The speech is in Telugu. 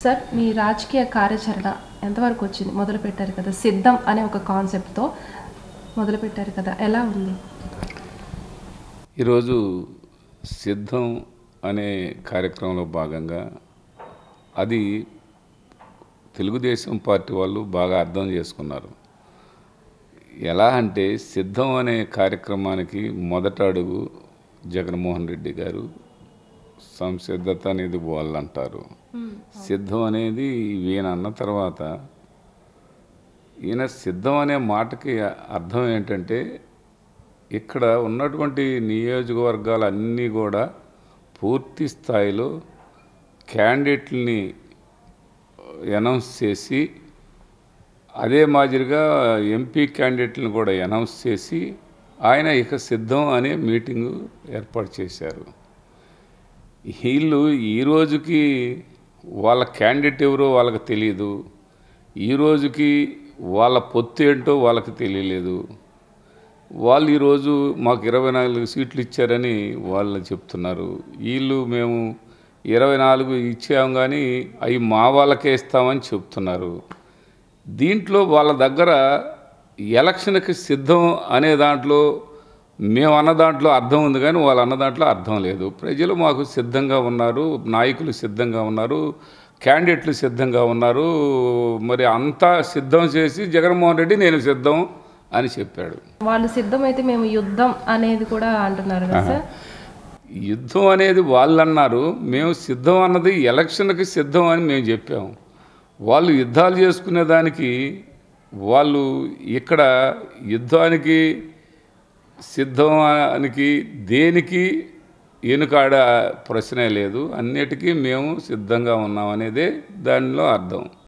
సార్ మీ రాజకీయ కార్యాచరణ ఎంతవరకు వచ్చింది మొదలు పెట్టారు కదా సిద్ధం అనే ఒక కాన్సెప్ట్తో మొదలు పెట్టారు కదా ఎలా ఉంది ఈరోజు సిద్ధం అనే కార్యక్రమంలో భాగంగా అది తెలుగుదేశం పార్టీ వాళ్ళు బాగా అర్థం చేసుకున్నారు ఎలా అంటే సిద్ధం అనే కార్యక్రమానికి మొదట అడుగు జగన్మోహన్ రెడ్డి గారు సంసిద్ధత అనేది వాళ్ళు అంటారు సిద్ధం అనేది ఈయన అన్న తర్వాత ఈయన సిద్ధం అనే మాటకి అర్థం ఏంటంటే ఇక్కడ ఉన్నటువంటి నియోజకవర్గాలన్నీ కూడా పూర్తి స్థాయిలో క్యాండిడేట్లని అనౌన్స్ చేసి అదే మాదిరిగా ఎంపీ క్యాండిడేట్లను కూడా అనౌన్స్ చేసి ఆయన ఇక సిద్ధం అనే మీటింగు ఏర్పాటు చేశారు వీళ్ళు ఈ రోజుకి వాళ్ళ క్యాండిడేట్ ఎవరో వాళ్ళకి తెలియదు ఈ రోజుకి వాళ్ళ పొత్తు ఏంటో వాళ్ళకి తెలియలేదు వాళ్ళు ఈరోజు మాకు ఇరవై నాలుగు సీట్లు ఇచ్చారని వాళ్ళు చెప్తున్నారు వీళ్ళు మేము ఇరవై నాలుగు ఇచ్చాం కానీ అవి మా వాళ్ళకే ఇస్తామని చెప్తున్నారు దీంట్లో వాళ్ళ దగ్గర ఎలక్షన్కి సిద్ధం అనే దాంట్లో మేము అన్న దాంట్లో అర్థం ఉంది కానీ వాళ్ళు అన్న దాంట్లో అర్థం లేదు ప్రజలు మాకు సిద్ధంగా ఉన్నారు నాయకులు సిద్ధంగా ఉన్నారు క్యాండిడేట్లు సిద్ధంగా ఉన్నారు మరి అంతా సిద్ధం చేసి జగన్మోహన్ రెడ్డి నేను సిద్ధం అని చెప్పాడు వాళ్ళు సిద్ధమైతే మేము యుద్ధం అనేది కూడా అంటున్నారు కదా సార్ యుద్ధం అనేది వాళ్ళు అన్నారు మేము సిద్ధం అన్నది ఎలక్షన్కి సిద్ధం అని మేము చెప్పాము వాళ్ళు యుద్ధాలు చేసుకునే దానికి వాళ్ళు ఇక్కడ యుద్ధానికి సిద్ధమానికి దేనికి వెనుకాడ ప్రశ్నే లేదు అన్నిటికీ మేము సిద్ధంగా ఉన్నాం అనేదే దానిలో అర్థం